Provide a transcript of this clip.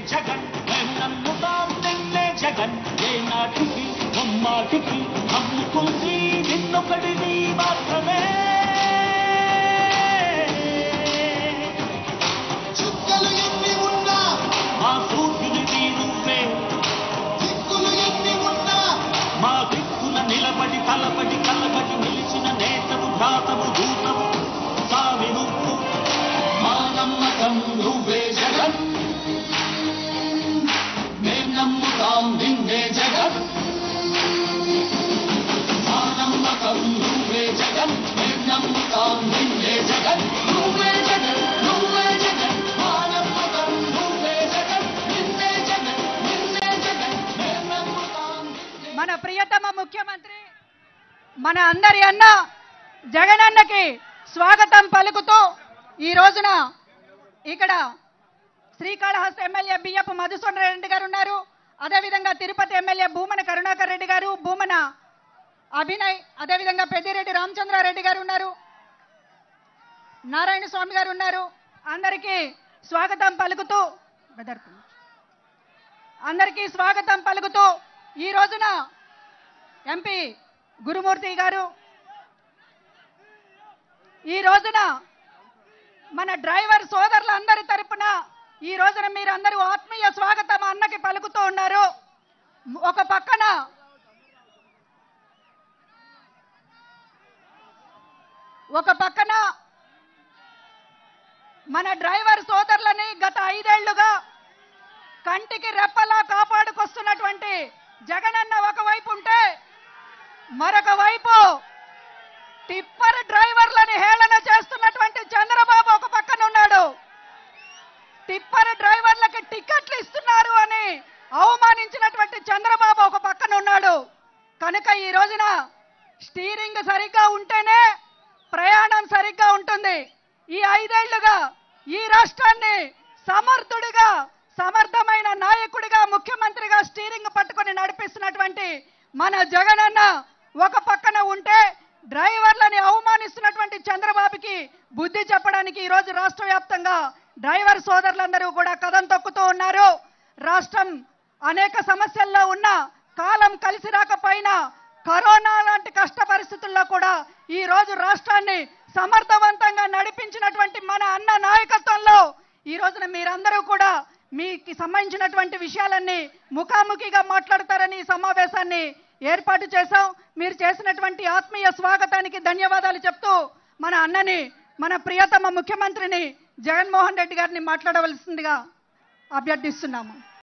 జగన్ మేం నమ్ముతాం నిన్నే జగన్ ఏ నాటికి ముమ్మాటికి నమ్ముకుంది నిన్నొకడిని మాత్రమే చుక్కలు ఎన్ని ఉన్నా మా సూర్యుడివి నువ్వే దిక్కులు ఎన్ని ఉన్నా మా దిక్కున నిలబడి కలబడి కలబడి నిలిచిన నేతవు భ్రాతవు దూతవు సామి నువ్వు మా నమ్మకం నువ్వే జగన్ మేం నమ్ముతాం నిన్నే జగన్ మా నమ్మకం నువ్వే జగన్ మేం నమ్ముతాం నిన్నే జగన్ నువ్వే జగన్ నువ్వే జగన్ మా నమ్మకం నువ్వే జగన్ నిన్నే జగన్ నిన్నే జగన్ మేం నమ్ముతాం నిన్నే మన ప్రియతమ ముఖ్యమంత్రి మన అందరి అన్న జగనన్నకి స్వాగతం పలుకుతూ ఈ రోజున ఇక్కడ శ్రీకాళహస్తి ఎమ్మెల్యే బియ్యపు మధుసూదన్ రెడ్డి గారు ఉన్నారు అదేవిధంగా తిరుపతి ఎమ్మెల్యే భూమన కరుణాకర్ రెడ్డి గారు భూమన అభినయ్ అదేవిధంగా పెద్దిరెడ్డి రామచంద్రారెడ్డి గారు ఉన్నారు నారాయణ స్వామి గారు ఉన్నారు అందరికీ స్వాగతం పలుకుతూ బెదర్కు. అందరికీ స్వాగతం పలుకుతూ ఈ రోజున ఎంపీ గురుమూర్తి గారు ఈ రోజున మన డ్రైవర్ సోదరులందరి తరపున ఈ రోజున మీరందరూ ఆత్మీయ స్వాగతం అన్నకి పలుకుతూ ఉన్నారు ఒక పక్కన ఒక పక్కన మన డ్రైవర్ సోదరులని గత ఐదేళ్లుగా కంటికి రెప్పలా కాపాడుకొస్తున్నటువంటి జగనన్న ఒకవైపు ఉంటే మరొక వైపు టిప్పర్ డ్రైవర్లని హేళన చేస్తున్నటువంటి చంద్రబాబు ఒక పక్కన ఉన్నాడు టిప్పర్ డ్రైవర్లకి టికెట్లు ఇస్తున్నారు అని అవమానించినటువంటి చంద్రబాబు ఒక పక్కన ఉన్నాడు కనుక ఈ రోజున స్టీరింగ్ సరిగ్గా ఉంటేనే ప్రయాణం సరిగ్గా ఉంటుంది ఈ ఐదేళ్లుగా ఈ రాష్ట్రాన్ని సమర్థుడిగా సమర్థమైన నాయకుడిగా ముఖ్యమంత్రిగా స్టీరింగ్ పట్టుకొని నడిపిస్తున్నటువంటి మన జగనన్న ఒక పక్కన ఉంటే డ్రైవర్లని అవమానిస్తున్నటువంటి చంద్రబాబుకి బుద్ధి చెప్పడానికి ఈ రోజు రాష్ట్ర వ్యాప్తంగా డ్రైవర్ సోదరులందరూ కూడా కథం తొక్కుతూ ఉన్నారు రాష్ట్రం అనేక సమస్యల్లో ఉన్న కాలం కలిసి రాకపోయినా కరోనా లాంటి కష్ట పరిస్థితుల్లో కూడా ఈ రోజు రాష్ట్రాన్ని సమర్థవంతంగా నడిపించినటువంటి మన అన్న నాయకత్వంలో ఈ రోజున మీరందరూ కూడా మీకు సంబంధించినటువంటి విషయాలన్నీ ముఖాముఖిగా మాట్లాడతారని ఈ సమావేశాన్ని ఏర్పాటు చేశాం మీరు చేసినటువంటి ఆత్మీయ స్వాగతానికి ధన్యవాదాలు చెప్తూ మన అన్నని మన ప్రియతమ ముఖ్యమంత్రిని జగన్మోహన్ రెడ్డి గారిని మాట్లాడవలసిందిగా అభ్యర్థిస్తున్నాము